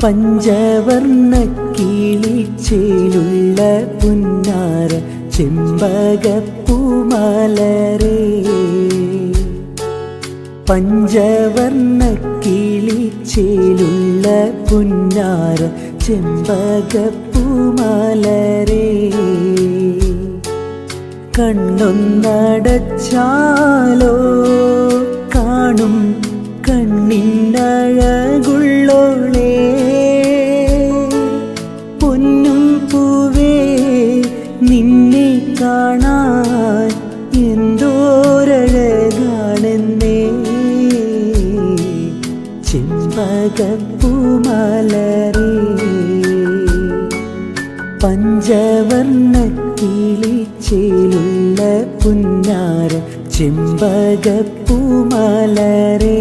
പഞ്ചവർണ്ണ കിളിച്ചേലുള്ള പുന്നാര ചെമ്പകപ്പൂമലരേ പഞ്ചവർണ്ണ കിളിച്ചേലുള്ള പുന്നാര ചെമ്പകപ്പൂമലരേ കണ്ണൊന്നടച്ചാലോ കാണും കണ്ണിനഴകുള്ളോളേ പൊന്നും പൂവേ നിന്നെ കാണാൻ എന്തോരഴകാണെന്നേ ചെമ്പകപ്പൂമലരേ പഞ്ചവർണ്ണ കിളിച്ചേലുള്ള പുന്നാര ചെമ്പകപ്പൂമലരേ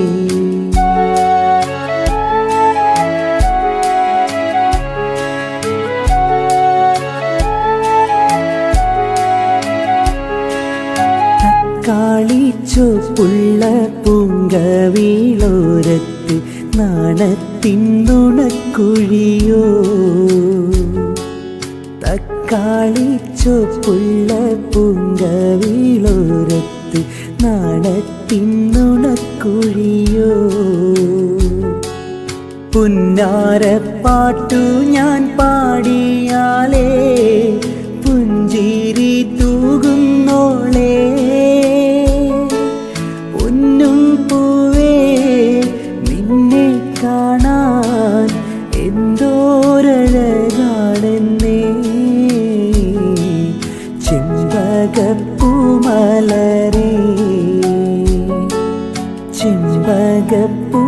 കാളിച്ചോപ്പുള്ള പൂങ്കവീളോരത്ത് നാണത്തിന്നുണക്കുഴിയോ തക്കാളിച്ചോപ്പുള്ള പൂങ്കവീളോരത്ത് നാണത്തിന്നുണക്കുഴിയോ പുന്നാരപ്പാട്ടു ഞാൻ പാടിയാലേ പുഞ്ചിരി തൂകുന്നോളേ പൊന്നും പൂവേ നിന്നെ കാണാൻ എന്തോരഴകാണെന്നേ ചെമ്പകപ്പൂമലരേ ചെമ്പകപ്പൂ